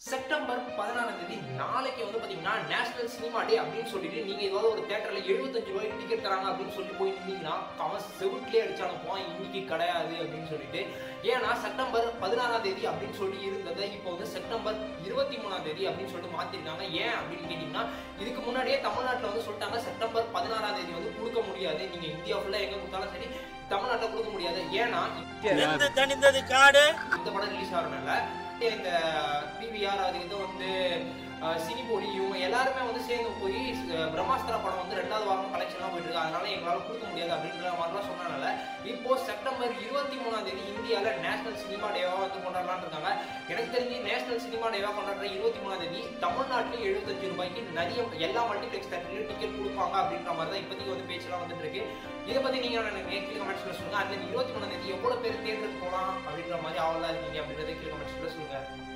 September பதினாறாம் தேதி நாளைக்கு வந்து பாத்தீங்கன்னா நேஷனல் சினிமா டே அப்படின்னு சொல்லிட்டு நீங்க ஏதாவது ஒரு தேட்டர்ல எழுபத்தஞ்சு ரூபாய்க்கு டிக்கெட் தராங்க அப்படின்னு சொல்லி போய் நின்னீங்கன்னா அவன் செவுட்லயே அடிச்சு அனுப்புவான் இன்னைக்கு கிடையாது அப்படின்னு சொல்லிட்டு ஏன்னா செப்டம்பர் பதினாறாம் தேதி அப்படின்னு சொல்லி இருந்ததை இப்போ வந்து செப்டம்பர் இருபத்தி மூணாம் தேதி அப்படின்னு சொல்லிட்டு மாத்திருக்காங்க ஏன் அப்படின்னு கேட்டீங்கன்னா இதுக்கு முன்னாடியே தமிழ்நாட்டுல வந்து சொல்லிட்டாங்க செப்டம்பர் பதினாறாம் தேதி வந்து கொடுக்க முடியாது நீங்க இந்தியா ஃபுல்லா எங்க கொடுத்தாலும் சரி தமிழ்நாட்டில் கொடுக்க முடியாது ஏன்னா வெந்து தணிந்தது காடு இந்த படம் ரிலீஸ் ஆகிறனால இந்த பிவிஆர் அது இது வந்து அஹ், சினிபொலி இவங்க எல்லாருமே வந்து சேர்ந்து போய் அஹ், பிரம்மாஸ்திரா படம் வந்து ரெண்டாவது வாரம் கலெக்ஷன்லாம் போயிட்டு இருக்கு அதனால எங்களால் கொடுக்க முடியாது அப்படின்ற மாதிரிலாம் சொன்னனால இப்போ செப்டம்பர் இருபத்தி மூணாம் தேதி இந்தியாவில் நேஷனல் சினிமா டேவாக வந்து கொண்டாடலாம்னு இருக்காங்க எனக்கு தெரிஞ்சு நேஷனல் சினிமா டேவாக கொண்டாடுற இருபத்தி மூணாம் தேதி தமிழ்நாட்டிலும் எழுபத்தஞ்சு ரூபாய்க்கு நிறைய எல்லா மல்டிப்ளெக்ஸ் தேட்டர்லையும் டிக்கெட் கொடுப்பாங்க அப்படின்ற மாதிரி தான் இப்போதைக்கு வந்து பேச்செல்லாம் வந்துட்டு இருக்கு இதை பத்தி நீங்க எனக்கு கீழே கமெண்ட்ஸ்ல சொல்லுங்க அந்த இருபத்தி மூணாம் தேதி எவ்வளவு பேர் தேர்தலுக்கு போகலாம் அப்படின்ற மாதிரி ஆவலா இருக்கீங்க அப்படின்றத கீழே கமெண்ட்ஸ்ல சொல்லுங்க